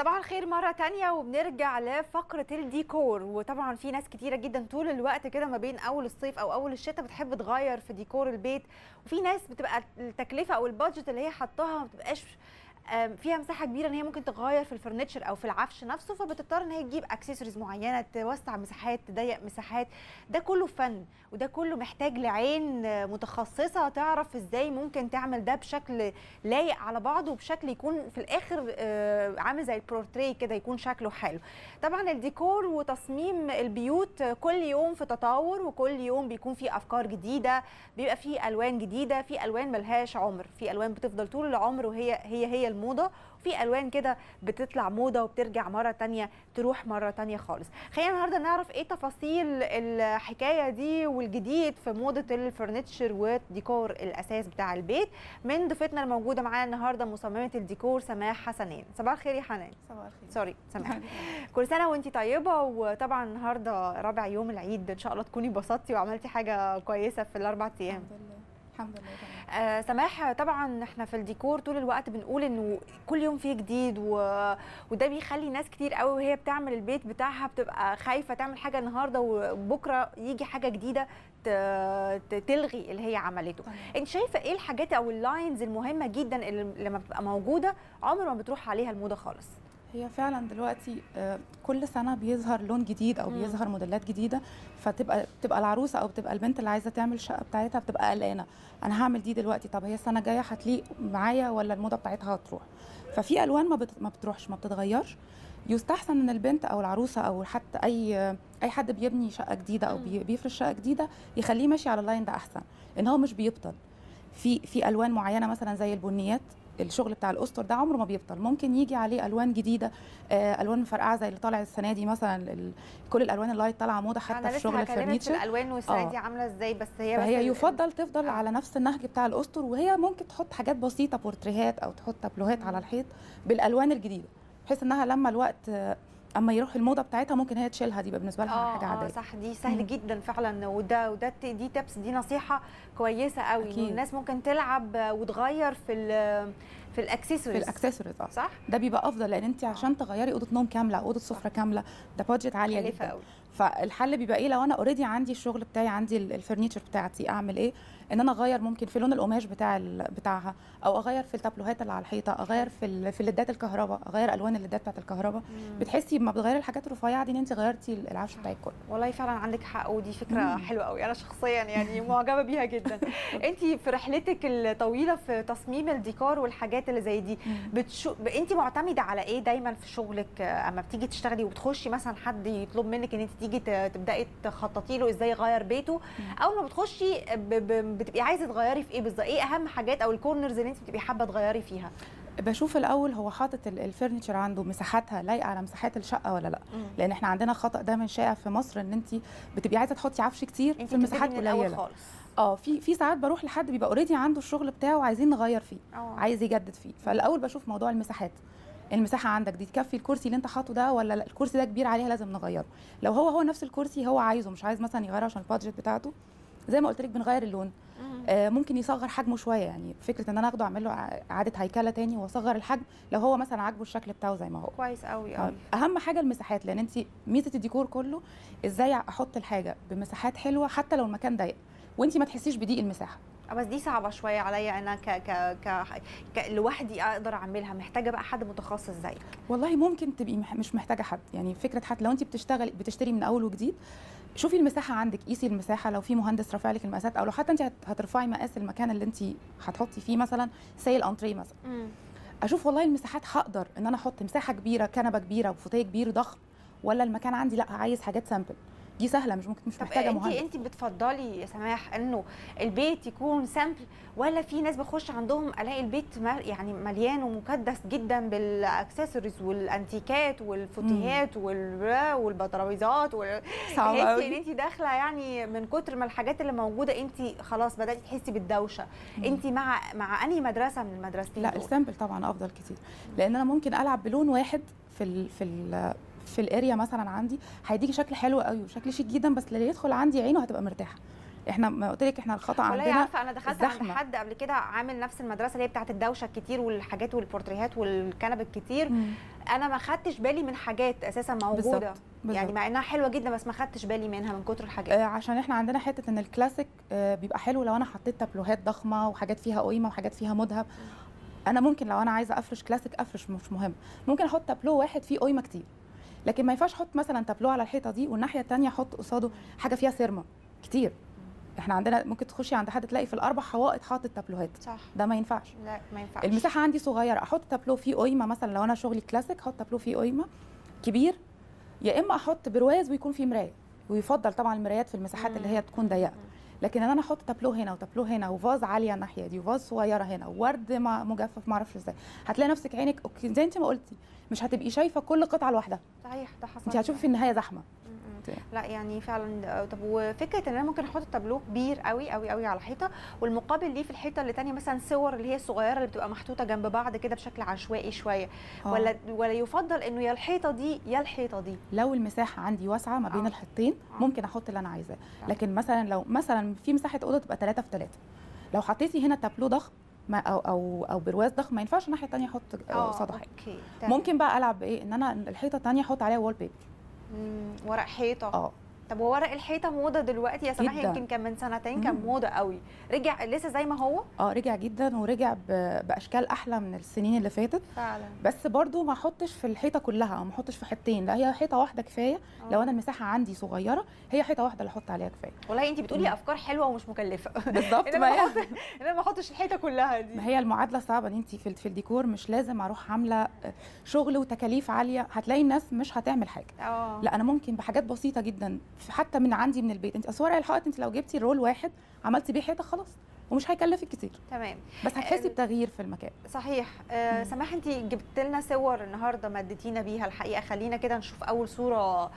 صباح الخير مرة تانية وبنرجع لفقرة الديكور وطبعا في ناس كتيرة جدا طول الوقت كده ما بين أول الصيف أو أول الشتاء بتحب تغير في ديكور البيت وفي ناس بتبقى التكلفة أو البادجت اللي هي حطاها ما بتبقاش آم، فيها مساحه كبيره ان هي ممكن تغير في الفرنتشر او في العفش نفسه فبتضطر ان هي تجيب اكسسوارز معينه توسع مساحات تضيق مساحات ده كله فن وده كله محتاج لعين آه، متخصصه تعرف ازاي ممكن تعمل ده بشكل لايق على بعضه وبشكل يكون في الاخر آه، عامل زي البورتريه كده يكون شكله حلو طبعا الديكور وتصميم البيوت آه، كل يوم في تطور وكل يوم بيكون في افكار جديده بيبقى في الوان جديده في الوان ملهاش عمر في الوان بتفضل طول العمر وهي هي هي الموضه وفي الوان كده بتطلع موضه وبترجع مره تانية تروح مره تانية خالص خلينا النهارده نعرف ايه تفاصيل الحكايه دي والجديد في موضه الفرنتشر وديكور الاساس بتاع البيت من ضيفتنا الموجوده معانا النهارده مصممه الديكور سماح حسنين صباح الخير يا حنان صباح الخير سوري سماح كل سنه وانت طيبه وطبعا النهارده رابع يوم العيد ان شاء الله تكوني بسطتي وعملتي حاجه كويسه في الاربع ايام الحمد لله الحمد لله تمام آه سماح طبعا احنا في الديكور طول الوقت بنقول انه كل يوم فيه جديد و... وده بيخلي ناس كتير قوي وهي بتعمل البيت بتاعها بتبقى خايفه تعمل حاجه النهارده وبكره يجي حاجه جديده ت... ت- تلغي اللي هي عملته تمام. انت شايفه ايه الحاجات او اللاينز المهمه جدا اللي لما بتبقى موجوده عمر ما بتروح عليها الموضه خالص هي فعلا دلوقتي آه، كل سنه بيظهر لون جديد او مم. بيظهر موديلات جديده فتبقى تبقى العروسه او بتبقى البنت اللي عايزه تعمل الشقه بتاعتها بتبقى قلقانه انا هعمل دي دلوقتي طب هي السنه الجايه هتليق معايا ولا الموضه بتاعتها هتروح ففي الوان ما, بت... ما بتروحش ما بتتغيرش يستحسن ان البنت او العروسه او حتى اي اي حد بيبني شقه جديده او مم. بي- بيفرش شقه جديده يخليه ماشي على اللاين ده احسن لان هو مش بيبطل في في الوان معينه مثلا زي البنيات الشغل بتاع الاسطر ده عمره ما بيبطل ممكن يجي عليه الوان جديده آه، الوان مفرقعه زي اللي طالع السنه دي مثلا ال- كل الالوان اللي طالعه موضه حتى انا في لسه شغل هكلمك في الفرنيتشر الالوان والسنه آه. دي عامله ازاي بس هي بس فهي ال- يفضل تفضل آه. على نفس النهج بتاع الاسطر وهي ممكن تحط حاجات بسيطه بورتريهات او تحط تابلوهات على الحيط بالالوان الجديده بحيث انها لما الوقت آه، اما يروح الموضه بتاعتها ممكن هي تشيلها دي يبقى بالنسبه لها اه حاجه اه عاديه صح دي سهل مم. جدا فعلا وده وده ت- دي تبس دي نصيحه كويسه قوي انه أكيد. الناس ممكن تلعب وتغير في ال في في الاكسسوارز الاكسسوارز اه صح ده بيبقى افضل لان انت عشان تغيري اوضه نوم كامله او اوضه سفره كامله ده بادجت عاليه مكلفه جدا قوي فالحل بيبقى ايه لو انا اوريدي عندي الشغل بتاعي عندي ال- الفرنيتشر بتاعتي اعمل ايه ان انا اغير ممكن في لون القماش بتاع ال- بتاعها او اغير في التابلوهات اللي على الحيطه اغير في ال- في الليدات الكهرباء اغير الوان الليدات بتاعت الكهرباء بتحسي لما بتغيري الحاجات الرفيعه دي ان انت غيرتي العفش بتاعك كله والله فعلا عندك حق ودي فكره مم. حلوه قوي انا شخصيا يعني معجبه بيها جدا انت في رحلتك الطويله في تصميم الديكور والحاجات اللي زي دي بتشو... انت معتمده على ايه دايما في شغلك آه، اما بتيجي تشتغلي وبتخشي مثلا حد يطلب منك ان انت تيجي ت- تبداي تخططي له ازاي يغير بيته اول ما بتخشي ب... ب... بتبقي عايزه تغيري في ايه بالظبط ايه اهم حاجات او الكورنرز اللي انت بتبقي حابه تغيري فيها بشوف الاول هو حاطط ال- الفرنيتشر عنده مساحاتها لايقه على مساحات الشقه ولا لا لان احنا عندنا خطا دايما شائع في مصر ان انت بتبقي عايزه تحطي عفش كتير انت في المساحات بتبتدي من الاول قليله خالص اه في في ساعات بروح لحد بيبقى اوريدي عنده الشغل بتاعه وعايزين نغير فيه اه عايز يجدد فيه فالاول بشوف موضوع المساحات المساحه عندك دي تكفي الكرسي اللي انت حاطه ده ولا لا الكرسي ده كبير عليها لازم نغيره لو هو هو نفس الكرسي هو عايزه مش عايز مثلا يغيره عشان البادجت بتاعته زي ما قلت لك بنغير اللون مم. آه ممكن يصغر حجمه شويه يعني فكره ان انا اخده اعمل له ع- اعاده هيكله تاني واصغر الحجم لو هو مثلا عاجبه الشكل بتاعه زي ما هو كويس قوي قوي اهم حاجه المساحات لان انت ميزه الديكور كله ازاي احط الحاجه بمساحات حلوه حتى لو المكان ضيق وانت ما تحسيش بضيق المساحه آه، بس دي صعبه شويه عليا انا ك ك ك, ك... لوحدي اقدر اعملها محتاجه بقى حد متخصص زيك والله ممكن تبقي مح- مش محتاجه حد يعني فكره حتى لو انت بتشتغلي بتشتري من اول وجديد شوفي المساحه عندك قيسي المساحه لو في مهندس رافع لك المقاسات او لو حتى انت هت- هترفعي مقاس المكان اللي انت هتحطي فيه مثلا سيل انتري مثلا اشوف والله المساحات هقدر ان انا احط مساحه كبيره كنبه كبيره وفوتيه كبير ضخم ولا المكان عندي لا عايز حاجات سامبل دي سهله مش ممكن مش طب محتاجه انت مهندس انت بتفضلي يا سماح انه البيت يكون سامبل ولا في ناس بخش عندهم الاقي البيت مل يعني مليان ومكدس جدا بالاكسسوارز والانتيكات والفوتيهات وال- والبطرابيزات وال... صعب تحسي ان قوي انت داخله يعني من كتر ما الحاجات اللي موجوده انت خلاص بداتي تحسي بالدوشه انت مع مع انهي مدرسه من المدرستين لا دول؟ السامبل طبعا افضل كتير لان انا ممكن العب بلون واحد في ال في ال في الاريا مثلا عندي هيديكي شكل حلو قوي وشكل شيك جدا بس اللي يدخل عندي عينه هتبقى مرتاحه احنا ما قلت لك احنا الخطا والله عندنا عارفه انا دخلت عند الزحمة. حد قبل كده عامل نفس المدرسه اللي هي بتاعت الدوشه الكتير والحاجات والبورتريهات والكنب الكتير مم. انا ما خدتش بالي من حاجات اساسا موجوده بالظبط، يعني بالظبط. مع انها حلوه جدا بس ما خدتش بالي منها من كتر الحاجات آه، عشان احنا عندنا حته ان الكلاسيك آه، بيبقى حلو لو انا حطيت تابلوهات ضخمه وحاجات فيها قيمه وحاجات فيها مذهب انا ممكن لو انا عايزه افرش كلاسيك افرش مش مهم ممكن احط تابلو واحد فيه قيمه كتير لكن ما ينفعش احط مثلا تابلو على الحيطه دي والناحيه الثانيه احط قصاده حاجه فيها سيرما كتير احنا عندنا ممكن تخشي عند حد تلاقي في الاربع حوائط حاطط تابلوهات صح ده ما ينفعش لا ما ينفعش المساحه عندي صغيره احط تابلو فيه قيمه مثلا لو انا شغلي كلاسيك احط تابلو فيه قيمه كبير يا اما احط برواز ويكون فيه مرايه ويفضل طبعا المرايات في المساحات اللي هي تكون ضيقه لكن ان انا احط تابلو هنا وتابلو هنا وفاز عاليه الناحيه دي وفاز صغيره هنا وورد مع مجفف ما اعرفش ازاي هتلاقي نفسك عينك اوكي زي انت ما قلتي مش هتبقي شايفه كل قطعه لوحدها صحيح ده حصل انت هتشوفي في النهايه زحمه م- م. لا يعني فعلا طب وفكره ان انا ممكن احط تابلو كبير قوي قوي قوي على الحيطه والمقابل ليه في الحيطه اللي تانية مثلا صور اللي هي الصغيره اللي بتبقى محطوطه جنب بعض كده بشكل عشوائي شويه آه. ولا ولا يفضل انه يا الحيطه دي يا الحيطه دي لو المساحه عندي واسعه ما بين آه. الحيطين آه. ممكن احط اللي انا عايزاه فعلا. لكن مثلا لو مثلا في مساحه اوضه تبقى 3 في 3 لو حطيتي هنا تابلو ضخم ما او او او برواز ضخم ما ينفعش الناحيه الثانيه احط اه قصادها حاجه اوكي تمام. ممكن بقى العب بايه ان انا الحيطه الثانيه احط عليها وول بيبر مم، ورق حيطه اه طب وورق الحيطه موضه دلوقتي يا سماح جداً. يمكن كان من سنتين كان مم. موضه قوي رجع لسه زي ما هو اه رجع جدا ورجع ب- باشكال احلى من السنين اللي فاتت فعلا بس برضو ما احطش في الحيطه كلها او ما احطش في حيطتين لا هي حيطه واحده كفايه لو انا المساحه عندي صغيره هي حيطه واحده اللي احط عليها كفايه والله انت بتقولي مم. افكار حلوه ومش مكلفه بالظبط انما ما ما هي احط انما ما احطش الحيطه كلها دي ما هي المعادله صعبه ان انت في في الديكور مش لازم اروح عامله شغل وتكاليف عاليه هتلاقي الناس مش هتعمل حاجه اه لا انا ممكن بحاجات بسيطه جدا حتى من عندي من البيت انت اصل ورق الحائط انت لو جبتي رول واحد عملتي بيه حيطه خلاص ومش هيكلفك كتير تمام بس هتحسي ال- بتغيير في المكان صحيح آه مم. سماح انت جبت لنا صور النهارده مدتينا بيها الحقيقه خلينا كده نشوف اول صوره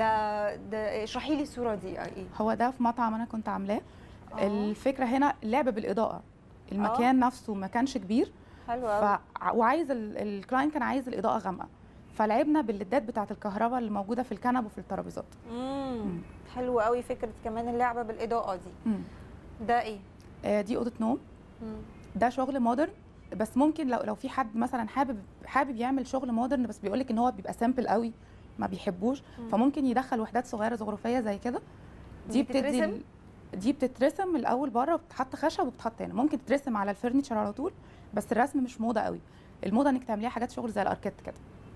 ده ده اشرحي لي الصوره دي آه، ايه هو ده في مطعم انا كنت عاملاه آه، الفكره هنا اللعب بالاضاءه المكان نفسه ما كانش كبير حلو ف... قوي وعايز ال- الكلاينت كان عايز الاضاءه غامقه فلعبنا بالليدات بتاعه الكهرباء اللي موجوده في الكنب وفي الترابيزات امم حلو قوي فكره كمان اللعبه بالاضاءه دي مم. ده ايه آه، دي اوضه نوم مم. ده شغل مودرن بس ممكن لو لو في حد مثلا حابب حابب يعمل شغل مودرن بس بيقول لك ان هو بيبقى سامبل قوي ما بيحبوش مم. فممكن يدخل وحدات صغيره زخرفيه زي كده دي دي بتدي بتترسم؟ ال- دي بتترسم الاول بره وبتتحط خشب وبتتحط هنا ممكن تترسم على الفرنتشر على طول بس الرسم مش موضه قوي الموضه انك تعمليها حاجات شغل زي الاركيت كده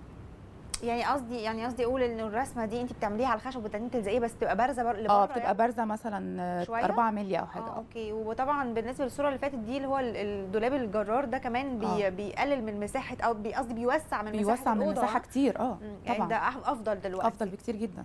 يعني قصدي يعني قصدي اقول ان الرسمه دي انت بتعمليها على الخشب وبعدين تلزقيه بس تبقى بارزه بر... لبره اه بتبقى يعني؟ بارزه مثلا آه، شوية؟ 4 مللي او حاجه اه اه اوكي وطبعا بالنسبه للصوره اللي فاتت دي اللي هو ال- الدولاب الجرار ده كمان بي آه. بيقلل من مساحه او بي- قصدي بيوسع من مساحه بيوسع من الأوضة. المساحه كتير اه مم، يعني طبعا ده أح- افضل دلوقتي افضل بكتير جدا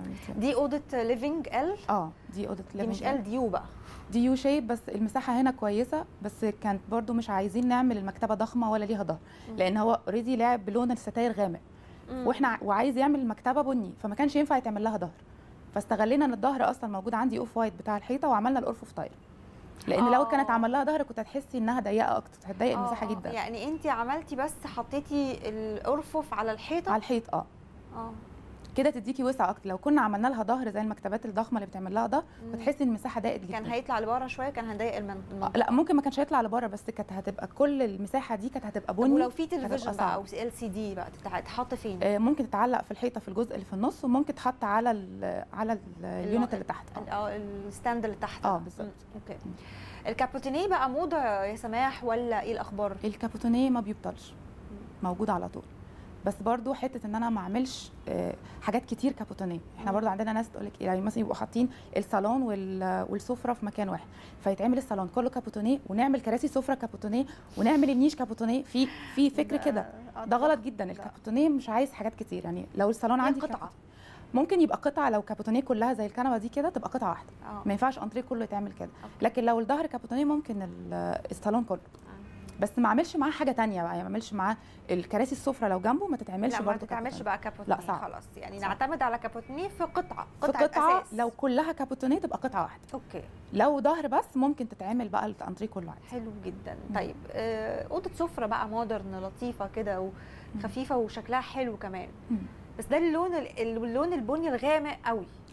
دي اوضه ليفنج ال اه دي اوضه دي مش living ال دي يو بقى دي يو شيب بس المساحه هنا كويسه بس كانت برضو مش عايزين نعمل المكتبه ضخمه ولا ليها ظهر مم. لان هو اوريدي لعب بلون الستاير غامق مم. واحنا ع- وعايز يعمل المكتبه بني فما كانش ينفع يتعمل لها ظهر فاستغلينا ان الظهر اصلا موجود عندي اوف وايت بتاع الحيطه وعملنا الارفف تايل لان لو كانت آه. عمل لها ظهر كنت هتحسي انها ضيقه اكتر هتضايق آه، المساحه آه، جدا يعني انت عملتي بس حطيتي الارفف على الحيطه على الحيط اه اه كده تديكي وسع اكتر لو كنا عملنا لها ظهر زي المكتبات الضخمه اللي بتعمل لها ظهر مم. بتحسي ان المساحه ضاقت جدا كان هيطلع لبره شويه كان هيضايق المن- آه، المنطقه لا ممكن ما كانش هيطلع لبره بس كانت هتبقى كل المساحه دي كانت هتبقى طب بني ولو في تلفزيون هتبقى بقى صعب. او ال سي دي بقى تتع- تتحط فين؟ آه، ممكن تتعلق في الحيطه في الجزء اللي في النص وممكن تحط على ال على ال- اليونت اللي تحت ال- آه. اه الستاند اللي تحت اه ده. بالظبط. مم، اوكي الكابوتينيه بقى موضه يا سماح ولا ايه الاخبار؟ الكابوتونيه ما بيبطلش موجود على طول بس برضو حته ان انا ما اعملش آه، حاجات كتير كابوتونيه احنا مم. برضو عندنا ناس تقول لك يعني مثلا يبقوا حاطين الصالون وال- والسفره في مكان واحد فيتعمل الصالون كله كابوتونيه ونعمل كراسي سفره كابوتونيه ونعمل النيش كابوتونيه في في فكر ده- كده آه، ده غلط جدا لا. الكابوتونيه مش عايز حاجات كتير يعني لو الصالون هي عندي قطعة. كابوت- ممكن يبقى قطعه لو كابوتونيه كلها زي الكنبه دي كده تبقى قطعه واحده اه ما ينفعش انتريه كله يتعمل كده أوكي. لكن لو الظهر كابوتونيه ممكن ال- الصالون كله بس ما اعملش معاه حاجه تانية بقى يعني ما اعملش معاه الكراسي السفره لو جنبه ما تتعملش لا ما برضه تتعملش كابوتونيه. بقى كابوتينيه لا، صعب. خلاص يعني صعب. نعتمد على كابوتينيه في قطعه في قطعه قطعه أساس. لو كلها كابوتونيه تبقى قطعه واحده اوكي لو ظهر بس ممكن تتعمل بقى الانتريه كله عادي حلو جدا مم. طيب آه، اوضه سفره بقى مودرن لطيفه كده وخفيفه وشكلها حلو كمان مم. بس ده اللون ال- اللون البني الغامق قوي اه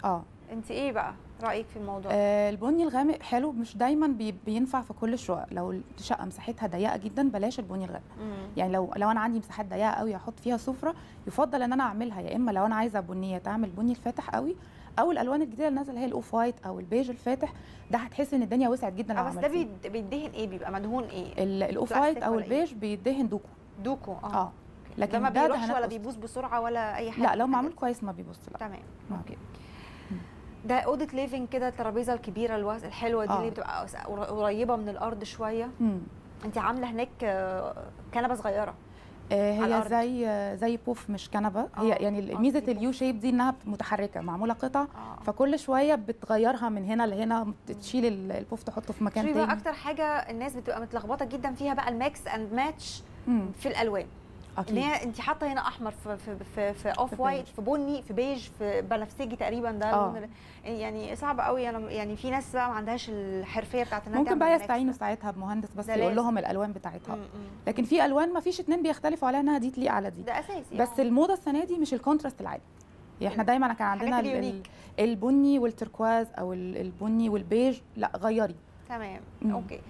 انت ايه بقى رايك في الموضوع آه البني الغامق حلو مش دايما بي بينفع في كل الشقق لو الشقه مساحتها ضيقه جدا بلاش البني الغامق مم. يعني لو لو انا عندي مساحات ضيقه قوي احط فيها سفره يفضل ان انا اعملها يا اما لو انا عايزه بنيه اعمل بني الفاتح قوي او الالوان الجديده اللي نازله اللي هي الاوف وايت او البيج الفاتح ده هتحس ان الدنيا وسعت جدا لو اه بس ده عملتيه. بيد- بيدهن ايه بيبقى مدهون ايه ال- الاوف بلاستيك وايت او ولا إيه؟ البيج بيدهن دوكو دوكو اه, اه لكن لكن ده ما ده بيروحش دهانات ولا أصفر. بيبوظ بسرعه ولا اي حاجه لا من لو الحاجات معمول دي؟ كويس ما بيبص لا تمام آه. اوكي ده اوضه ليفنج كده الترابيزه الكبيره الواسعه الحلوه دي آه. اللي بتبقى قر- قريبه من الارض شويه مم. انت عامله هناك آه، كنبه صغيره آه، على هي الأرض. زي زي بوف مش كنبه هي آه، يعني آه، ميزه دي اليو شيب دي انها متحركه معموله قطع اه فكل شويه بتغيرها من هنا لهنا تشيل ال- البوف تحطه في مكان شوفي بقى تاني اكتر حاجه الناس بتبقى متلخبطه جدا فيها بقى الماكس اند ماتش مم. في الالوان اكيد اللي هي انت حاطه هنا احمر في في في, في اوف في وايت بيج. في بني في بيج في بنفسجي تقريبا ده آه. اللون اللي- يعني صعب قوي انا يعني في ناس بقى ما عندهاش الحرفيه بتاعت انها ممكن تعمل بقى ماكس يستعينوا ده. ساعتها بمهندس بس ده يقول لازم. لهم الالوان بتاعتها م- م. لكن في الوان ما فيش اتنين بيختلفوا عليها انها دي تليق على دي ده اساسي بس آه. الموضه السنه دي مش الكونتراست العالي يعني احنا دايما كان عندنا الحاجات ال- اليونيك. ال- البني والتركواز او ال- البني والبيج لا غيري تمام مم. اوكي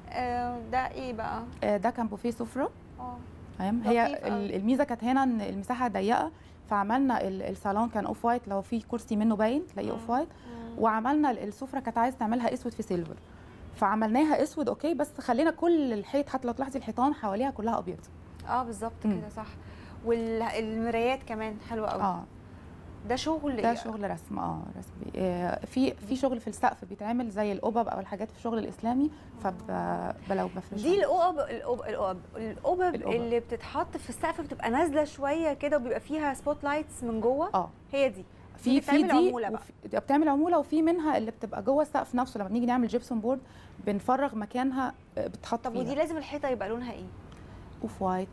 آه ده ايه بقى آه، ده كان بوفيه سفره اه تمام لطيف هي أوي. ال- الميزه كانت هنا ان المساحه ضيقه فعملنا ال- الصالون كان اوف وايت لو في كرسي منه باين تلاقيه مم. اوف وايت مم. وعملنا ال- السفره كانت عايزه تعملها اسود في سيلفر فعملناها اسود اوكي بس خلينا كل الحيط حتى لو تلاحظي الحيطان حواليها كلها ابيض اه بالظبط مم. كده صح والمرايات كمان حلوه قوي اه ده شغل ده إيه؟ شغل رسم اه رسم آه، في في شغل في السقف بيتعمل زي القبب او الحاجات في الشغل الاسلامي فبلو بفرش دي القبب القبب القبب القبب القبب. اللي بتتحط في السقف بتبقى نازله شويه كده وبيبقى فيها سبوت لايتس من جوه اه هي دي في دي في بتعمل دي عمولة بقى. وفي- بتعمل عموله وفي منها اللي بتبقى جوه السقف نفسه لما بنيجي نعمل جيبسون بورد بنفرغ مكانها آه، بتحط طب ودي فيها لازم الحيطه يبقى لونها ايه اوف وايت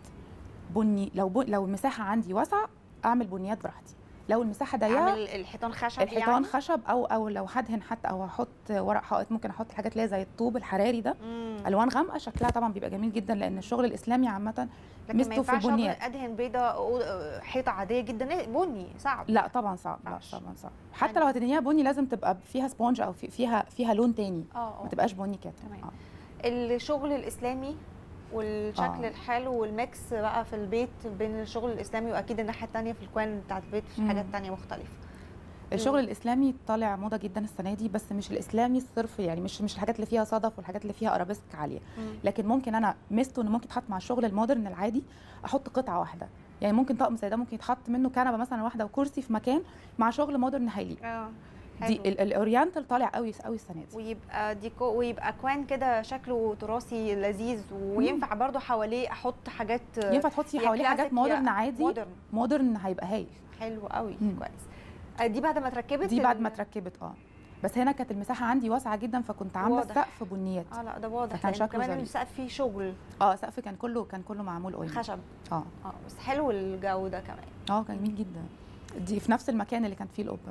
بني لو بن لو المساحه عندي واسعه اعمل بنيات براحتي لو المساحه ضيقه اعمل الحيطان خشب الحيطان يعني خشب او او لو هدهن حتى او هحط ورق حائط ممكن احط الحاجات اللي هي زي الطوب الحراري ده مم. الوان غامقه شكلها طبعا بيبقى جميل جدا لان الشغل الاسلامي عامه لكن ما ميزته في ينفعش البنيات ادهن بيضه أو- حيطه عاديه جدا إيه، بني صعب لا طبعا صعب لا ينفعش. طبعا صعب حتى يعني- لو هتدهنيها بني لازم تبقى فيها سبونج او في- فيها فيها لون تاني اه ما اه تبقاش بني كده تمام. آه. الشغل الاسلامي والشكل آه. الحلو والميكس بقى في البيت بين الشغل الاسلامي واكيد الناحيه الثانيه في الكوان بتاعت البيت في مم. حاجات تانية مختلفه الشغل الاسلامي طالع موضه جدا السنه دي بس مش الاسلامي الصرف يعني مش مش الحاجات اللي فيها صدف والحاجات اللي فيها ارابيسك عاليه مم. لكن ممكن انا ميزته انه ممكن يتحط مع الشغل المودرن العادي احط قطعه واحده يعني ممكن طقم زي ده ممكن يتحط منه كنبه مثلا واحده وكرسي في مكان مع شغل مودرن هيليق اه دي حلو. ال- الاورينتال طالع قوي قوي السنه دي ويبقى ديكو ويبقى كوان كده شكله تراثي لذيذ وينفع برضو حواليه احط حاجات ينفع تحطي يا حواليه حاجات كلاسيك يا مودرن عادي مودرن مودرن هيبقى هايل حلو قوي مم. كويس آه، دي بعد ما اتركبت دي بعد ال- ما اتركبت اه بس هنا كانت المساحه عندي واسعه جدا فكنت عامله واضح. السقف بنيات اه لا ده واضح فكان لأنه شكله كمان ظريف. السقف فيه شغل اه السقف كان كله كان كله معمول اويل خشب اه اه بس حلو الجو ده كمان اه كان جميل جدا دي في نفس المكان اللي كان فيه القبه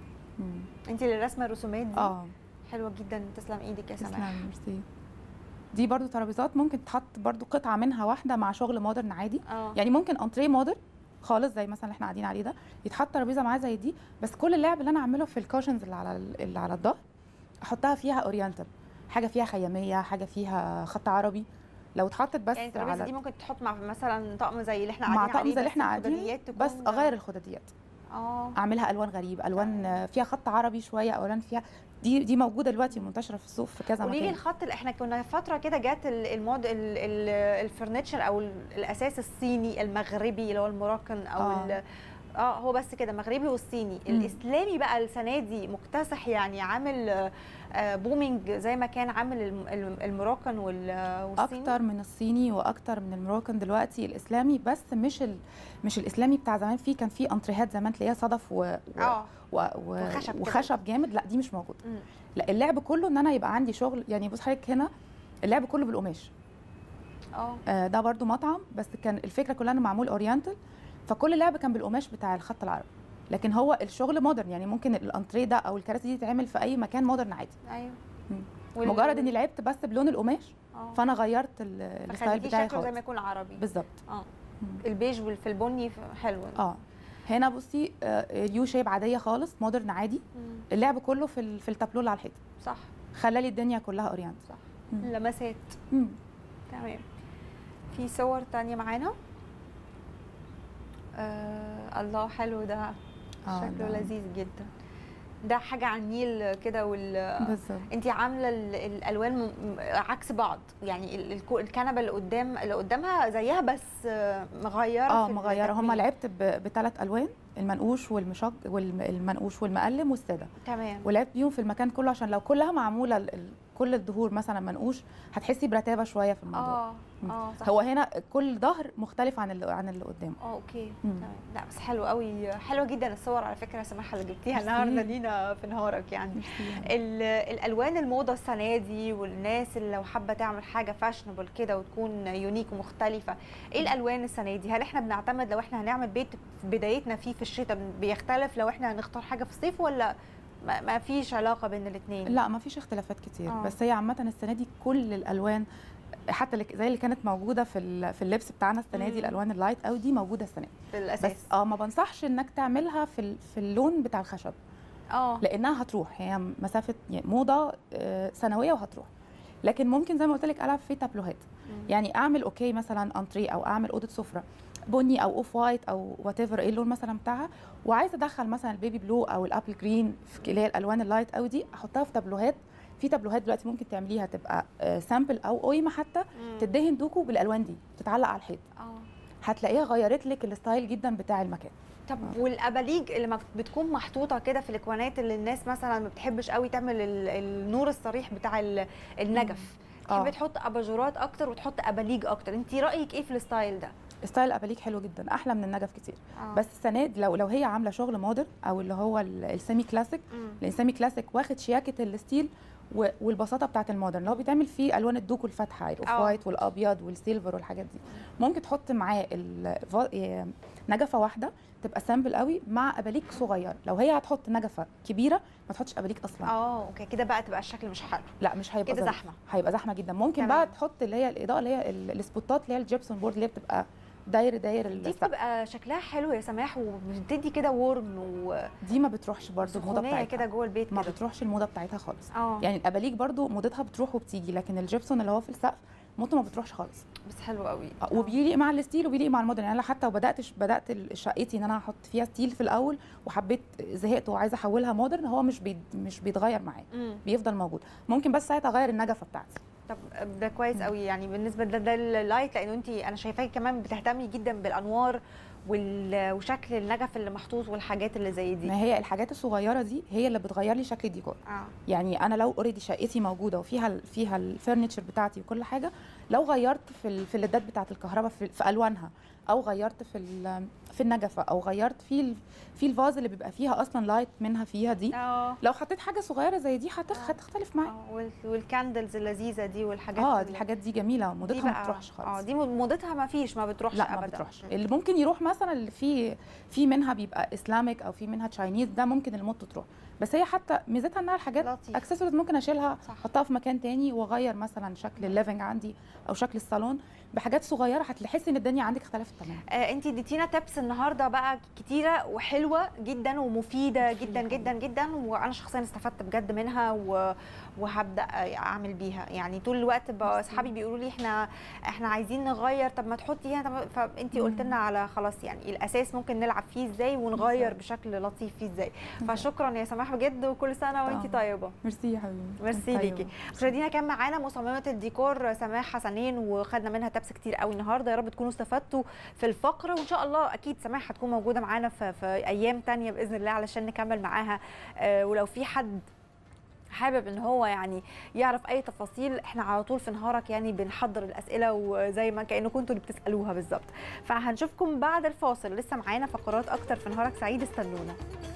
مم. انت اللي راسمه الرسومات دي اه حلوه جدا تسلم ايدك يا سماح تسلم ميرسي دي برضو ترابيزات ممكن تحط برضو قطعه منها واحده مع شغل مودرن عادي اه يعني ممكن انتريه مودرن خالص زي مثلا اللي احنا قاعدين عليه ده يتحط ترابيزه معاه زي دي بس كل اللعب اللي انا اعمله في الكوشنز اللي على ال- اللي على الظهر احطها فيها اورينتال حاجه فيها خياميه حاجه فيها خط عربي لو اتحطت بس يعني الترابيزه دي على ممكن تحط مع مثلا طقم زي اللي احنا مع قاعدين طقم عليه زي اللي بس احنا قاعدين الخداديات تكون- بس اغير الخداديات اه اعملها الوان غريب الوان آه، فيها خط عربي شويه او الوان فيها دي دي موجوده دلوقتي منتشره في السوق في كذا قولي لي مكان الخط اللي احنا كنا فتره كده جات ال- المود ال- ال- الفرنتشر او ال- الاساس الصيني المغربي اللي هو الموراكن او آه. ال- اه هو بس كده مغربي والصيني مم. الاسلامي بقى السنه دي مكتسح يعني عامل آه، آه، بومينج زي ما كان عامل الم- الم- الموراكن وال- والصيني اكتر من الصيني واكتر من المروكن دلوقتي الاسلامي بس مش ال... مش الاسلامي بتاع زمان فيه كان فيه انتريهات زمان تلاقيها صدف و... و... اه و... و... وخشب كده. وخشب جامد لا دي مش موجوده مم. لا اللعب كله ان انا يبقى عندي شغل يعني بص حضرتك هنا اللعب كله بالقماش اه آه ده برضو مطعم بس كان الفكره كلها انه معمول اورينتال فكل اللعب كان بالقماش بتاع الخط العربي لكن هو الشغل مودرن يعني ممكن الانتريه ده او الكراسي دي تتعمل في اي مكان مودرن عادي ايوه مم. وال- مجرد اني لعبت بس بلون القماش اه فانا غيرت ال- الستايل فخليتيه بتاعي شكله زي خالص ما يكون عربي بالظبط اه مم. البيج وال- في البني ف- حلو اه هنا بصي آه، اليو شيب عاديه خالص مودرن عادي اللعب كله في ال- في التابلو اللي على الحيطه صح خلى لي الدنيا كلها اورينت صح مم. لمسات مم. تمام في صور تانية معانا آه الله حلو ده آه، شكله ده- لذيذ جدا ده حاجة على النيل كده وال بالظبط انت عامله ال- الالوان م- م- عكس بعض يعني ال- الكو- الكنبه اللي قدام اللي قدامها زيها بس آه، مغيره اه في مغيره هم التكوين. لعبت بثلاث الوان المنقوش والمشج والمنقوش والمقلم والساده تمام ولعبت بيهم في المكان كله عشان لو كلها معموله ال- ال- كل الظهور مثلا منقوش هتحسي برتابه شويه في الموضوع اه اه صح هو هنا كل ظهر مختلف عن اللي عن اللي قدامه اه اوكي مم. تمام لا بس حلو قوي حلوه جدا الصور على فكره يا سماحه اللي جبتيها ميرسي. النهارده لينا في نهارك يعني ال- الالوان الموضه السنه دي والناس اللي لو حابه تعمل حاجه فاشنبل كده وتكون يونيك ومختلفه ايه الالوان السنه دي هل احنا بنعتمد لو احنا هنعمل بيت في بدايتنا فيه في الشتاء بيختلف لو احنا هنختار حاجه في الصيف ولا ما, ما فيش علاقه بين الاثنين لا ما فيش اختلافات كتير آه. بس هي عامه السنه دي كل الالوان حتى اللي- زي اللي كانت موجوده في ال- في اللبس بتاعنا السنه مم. دي الالوان اللايت قوي دي موجوده السنه دي في الاساس بس اه ما بنصحش انك تعملها في ال- في اللون بتاع الخشب اه لانها هتروح هي مسافه يعني موضه آه، سنويه وهتروح لكن ممكن زي ما قلت لك العب في تابلوهات مم. يعني اعمل اوكي مثلا انتري او اعمل اوضه سفره بني او اوف وايت او وات ايفر ايه اللون مثلا بتاعها وعايزه ادخل مثلا البيبي بلو او الابل جرين في اللي هي الالوان اللايت قوي دي احطها في تابلوهات في تابلوهات دلوقتي ممكن تعمليها تبقى سامبل او قيمه حتى مم. تدهن دوكو بالالوان دي تتعلق على الحيط اه هتلاقيها غيرت لك الستايل جدا بتاع المكان طب والاباليج اللي ما بتكون محطوطه كده في الاكوانات اللي الناس مثلا ما بتحبش قوي تعمل ال- النور الصريح بتاع ال- النجف آه. تحب تحط اباجورات اكتر وتحط اباليج اكتر انت رايك ايه في الستايل ده ستايل الاباليك حلو جدا احلى من النجف كتير آه. بس السنه دي لو لو هي عامله شغل مودرن او اللي هو ال- السيمي كلاسيك مم. لان السيمي كلاسيك واخد شياكه الستيل و- والبساطه بتاعت المودرن اللي هو بيتعمل فيه الوان الدوكو الفاتحه الاوف آه. وايت والابيض والسيلفر والحاجات دي ممكن تحط معاه الفا- إيه، نجفه واحده تبقى سامبل قوي مع اباليك صغير لو هي هتحط نجفه كبيره ما تحطش اباليك اصلا اه اوكي كده بقى تبقى الشكل مش حلو لا مش هيبقى كده ظريف. زحمه هيبقى زحمه جدا ممكن تمام. بقى تحط اللي هي الاضاءه اللي هي ال- السبوتات اللي هي الجيبسون بورد اللي هي بتبقى داير داير دي السقف بتبقى شكلها حلو يا سماح وبتدي كده ورم دي ما بتروحش برضو الموضه وسخونيه بتاعتها كده جوه البيت ما كده. بتروحش الموضه بتاعتها خالص اه يعني الاباليك برضو موضتها بتروح وبتيجي لكن الجيبسون اللي هو في السقف موضته ما بتروحش خالص بس حلو قوي آه، وبيليق مع الستيل وبيليق مع المودرن يعني انا حتى وبدات بدات ال- شقتي ان انا احط فيها ستيل في الاول وحبيت زهقت وعايزه احولها مودرن هو مش بيد مش بيتغير معايا مم. بيفضل موجود ممكن بس ساعتها اغير النجفه بتاعتي طب ده كويس مم. قوي يعني بالنسبه ده ده اللايت لانه انت انا شايفاكي كمان بتهتمي جدا بالانوار وال- وشكل النجف اللي محطوط والحاجات اللي زي دي ما هي الحاجات الصغيره دي هي اللي بتغير لي شكل الديكور اه يعني انا لو اوريدي شقتي موجوده وفيها ال- فيها الفرنتشر بتاعتي وكل حاجه لو غيرت في ال- في الليدات بتاعه الكهرباء في, في الوانها او غيرت في ال- في النجفه او غيرت في ال- في الفاز اللي بيبقى فيها اصلا لايت منها فيها دي اه لو حطيت حاجه صغيره زي دي هتخ... آه. هتختلف معايا آه، وال- والكاندلز اللذيذه دي والحاجات اه اللي- دي الحاجات دي جميله دي موضتها ما بقى- بتروحش اه خالص دي موضتها ما فيش ما بتروحش لا ما ابدا بتروحش مم. اللي ممكن يروح مثلا اللي في في منها بيبقى اسلامك او في منها تشاينيز ده ممكن الموضه تروح بس هي حتى ميزتها انها الحاجات لطيف. اكسسوارز ممكن اشيلها صح. احطها في مكان تاني واغير مثلا شكل الليفنج عندي او شكل الصالون بحاجات صغيره هتحسي ان الدنيا عندك اختلفت تماما آه انت اديتينا تبس النهارده بقى كتيره وحلوه جدا ومفيده مفيدة جدا طبعاً. جدا جدا وانا شخصيا استفدت بجد منها و... وهبدا اعمل بيها يعني طول الوقت بقى ميرسي. اصحابي بيقولوا لي احنا احنا عايزين نغير طب ما تحطي هنا طب فانت قلت مم. لنا على خلاص يعني الاساس ممكن نلعب فيه ازاي ونغير بالظبط. بشكل لطيف فيه ازاي فشكرا يا سماح بجد وكل سنه وانت طبعاً. طيبه ميرسي يا حبيبي ميرسي أيوة. ليكي مشاهدينا كان معانا مصممه الديكور سماح حسنين وخدنا منها تبس كتير قوي النهارده يا رب تكونوا استفدتوا في الفقره وان شاء الله اكيد سماح هتكون موجوده معانا في, في ايام تانية باذن الله علشان نكمل معاها آه ولو في حد حابب ان هو يعني يعرف اي تفاصيل احنا على طول في نهارك يعني بنحضر الاسئله وزي ما كانكم انتوا اللي بتسالوها بالظبط فهنشوفكم بعد الفاصل لسه معانا فقرات اكتر في نهارك سعيد استنونا